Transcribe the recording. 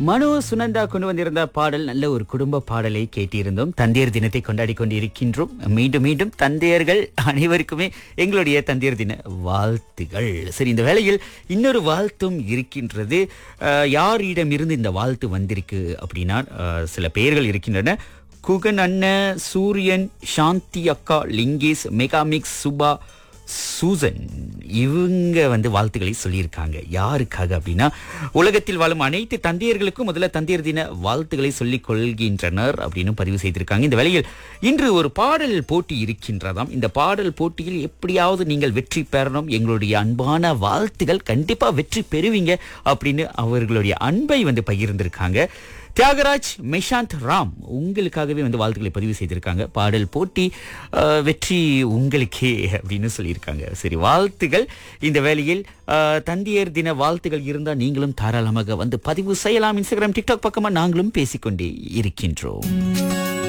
மனோ சுனந்தா கொண்டு வந்திருந்த பாடல் நல்ல ஒரு குடும்ப பாடலை கேட்டிருந்தோம் தந்தையர் தினத்தை கொண்டாடி கொண்டு இருக்கின்றோம் மீண்டும் மீண்டும் தந்தையர்கள் அனைவருக்குமே எங்களுடைய தந்தையர் தின வாழ்த்துகள் சரி இந்த வேளையில் இன்னொரு வாழ்த்தும் இருக்கின்றது அஹ், யாரிடமிருந்து இந்த வாழ்த்து வந்திருக்கு அப்படின்னா அஹ், சில பெயர்கள் இருக்கின்றன குகன் அண்ணன் சூரியன் சாந்தி அக்கா லிங்கேஷ் மெகாமிக்ஸ் சுபா சூசன் இவங்க வந்து வாழ்த்துக்களை சொல்லியிருக்காங்க யாருக்காக அப்படின்னா உலகத்தில் வாழும் அனைத்து தந்தையர்களுக்கும் முதல்ல தந்தையர் தின வாழ்த்துக்களை சொல்லிக் கொள்கின்றனர் அப்படின்னு பதிவு செய்திருக்காங்க இந்த வேளையில் இன்று ஒரு பாடல் போட்டி இருக்கின்றதாம் இந்த பாடல் போட்டியில் எப்படியாவது நீங்கள் வெற்றி பெறணும் எங்களுடைய அன்பான வாழ்த்துகள் கண்டிப்பா வெற்றி பெறுவீங்க அப்படின்னு அவர்களுடைய அன்பை வந்து பகிர்ந்திருக்காங்க தியாகராஜ் மெஷாந்த் ராம் உங்களுக்காகவே வந்து வாழ்த்துக்களை பதிவு செய்திருக்காங்க பாடல் போட்டி அஹ், வெற்றி உங்களுக்கே அப்படின்னு சொல்லியிருக்காங்க சரி வாழ்த்துகள் இந்த வேளையில் அஹ், தந்தையர் தின வாழ்த்துகள் இருந்தால் நீங்களும் தாராளமாக வந்து பதிவு செய்யலாம் இன்ஸ்டாகிராம் டிக்டாக் பக்கமா நாங்களும் பேசிக்கொண்டே இருக்கின்றோம்